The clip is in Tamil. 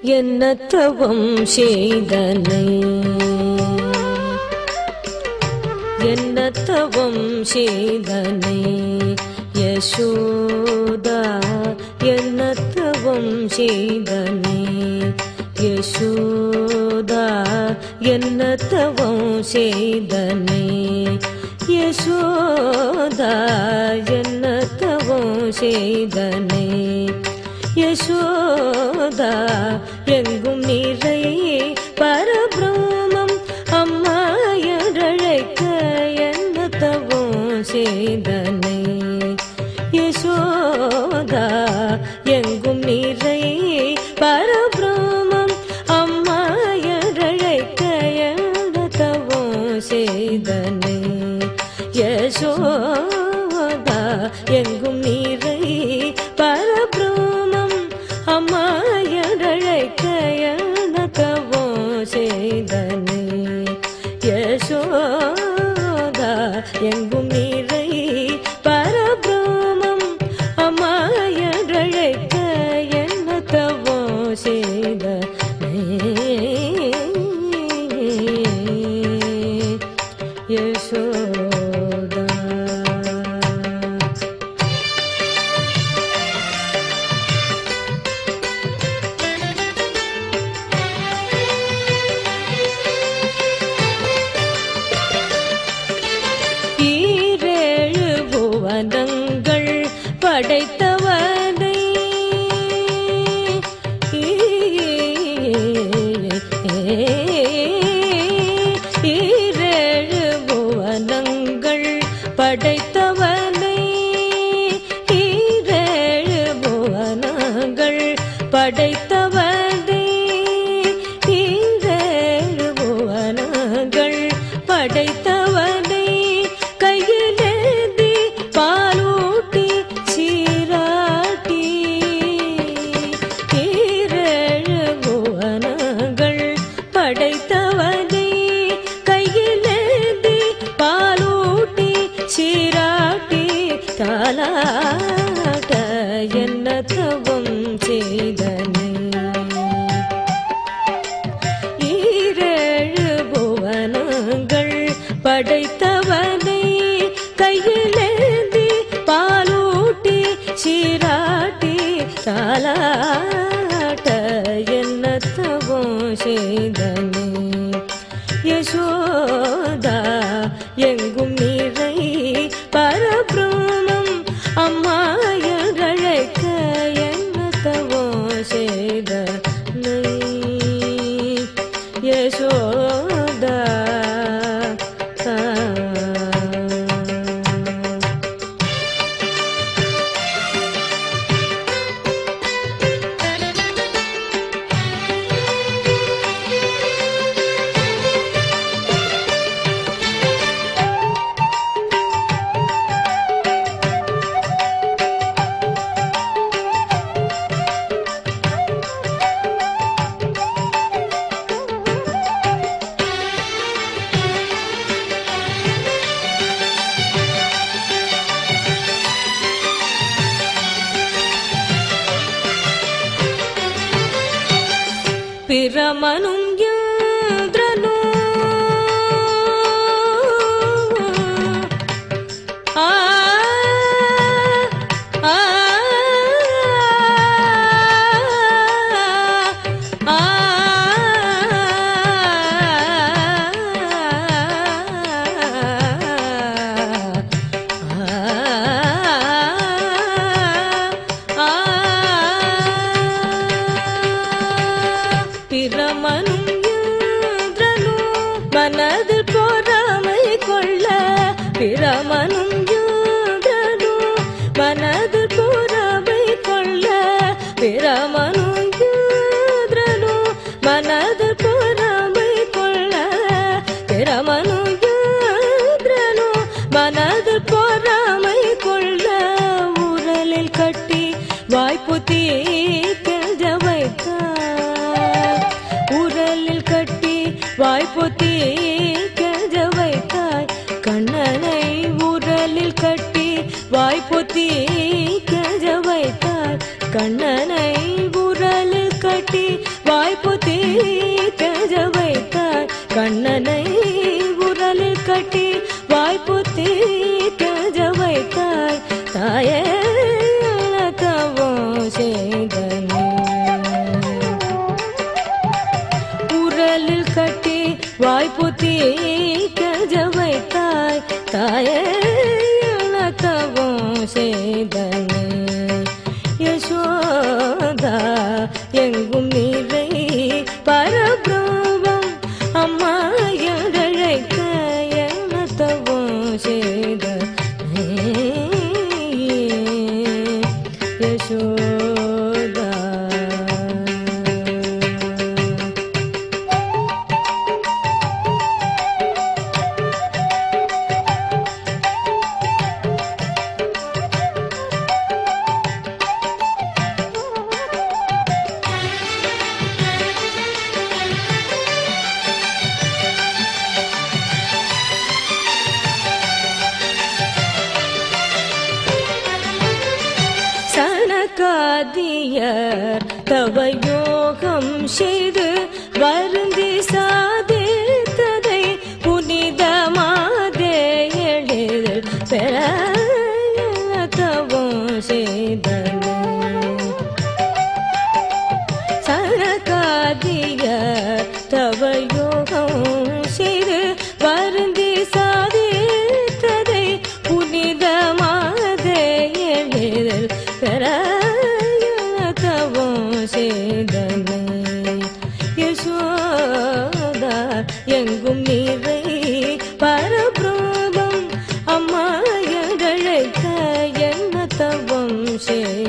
என்ன தவம் செய்தனை என்ன தவம் செய்தனை யசோதா என்ன தவம் செய்தனை யசோதா என்ன தவம் செய்தனை யசோதா என்ன தவம் செய்தனை யசோதா எங்கும் நிறை பரபிரமம் அம்மா என்றழைக்க என்ன தவம் செய்தனை யசோதா எங்கும் நிறை பரபிரமம் அம்மா என்றழைக்க என்ன தவம் செய்தனை யசோதா எங்கும் நீரை பரபிரமம் அம்மா என்றழைக்க என்ன தவம் செய்தனை யசோதா எங்கும் நீரை பரபிரமம் அம்மா என்றழைக்க என்ன தவம் செய்தனை யசோதா ஈரேழு புவனங்கள் படைத்தவனை ஈரேழு புவனங்கள் படைத்தவனை ஈரேழு புவனங்கள் படைத்தவனை ஈரேழு புவனங்கள் படைத்தவனை கையிலேந்தி பாலூட்டி சீராட்டி ஈரேழு புவனங்கள் படைத்தவனை கையிலேந்தி பாலூட்டி சீராட்டி தாலாட்ட என்ன தவம் செய்தனை ஈரேழு புவனங்கள் படைத்தவனை கையிலேந்தி பாலூட்டி சீராட்டி தாலாட்ட என்ன தவம் செய்தனை யசோதா எங்கும் நிறை பரபிரமம் அம்மா என்றழைக்க என்ன தவம் செய்தனை யசோதா பிரமனும் இந்திரனும் ஆ ஆ ஆ பிரமனும் இந்திரனும் மனதில் பொறாமை கொள்ள பிரமனும் இந்திரனும் மனதில் பொறாமை கொள்ள பிரமனும் இந்திரனும் மனதில் பொறாமை கொள்ள பிரமனும் இந்திரனும் மனதில் பொறாமை கொள்ள உரலில் கட்டி வாய்ப்புத்தி கெஞ்ச வைத்தார் உரலில் கட்டி வாய்ப்புத்தி கெஞ்ச வைத்தாய் கண்ணனை உரலில் கட்டி வாய்ப்புத்தி கெஞ்ச வைத்தாய் கண்ணனை உரலில் கட்டி வாய் செய்தனை யசோதா எங்கும் நிறை பரபிரமம் அம்மா எழைக்க என்ன தவம் செய்த யசோதா சனகாதியர் தவ யோகம் செய்து வருந்தி சாதித்ததை புனிதமாதே எழில் பெற தவம் செய்தனை சனகாதிய தவ யோகம் செய்து வருந்தி சாதித்ததை புனிதமாதே எழில் பெற தவம் செய்தனை யசோதா எங்கும் நீரை பரபிரதம் அம்மா எழைக்க என்ன தவம் செய்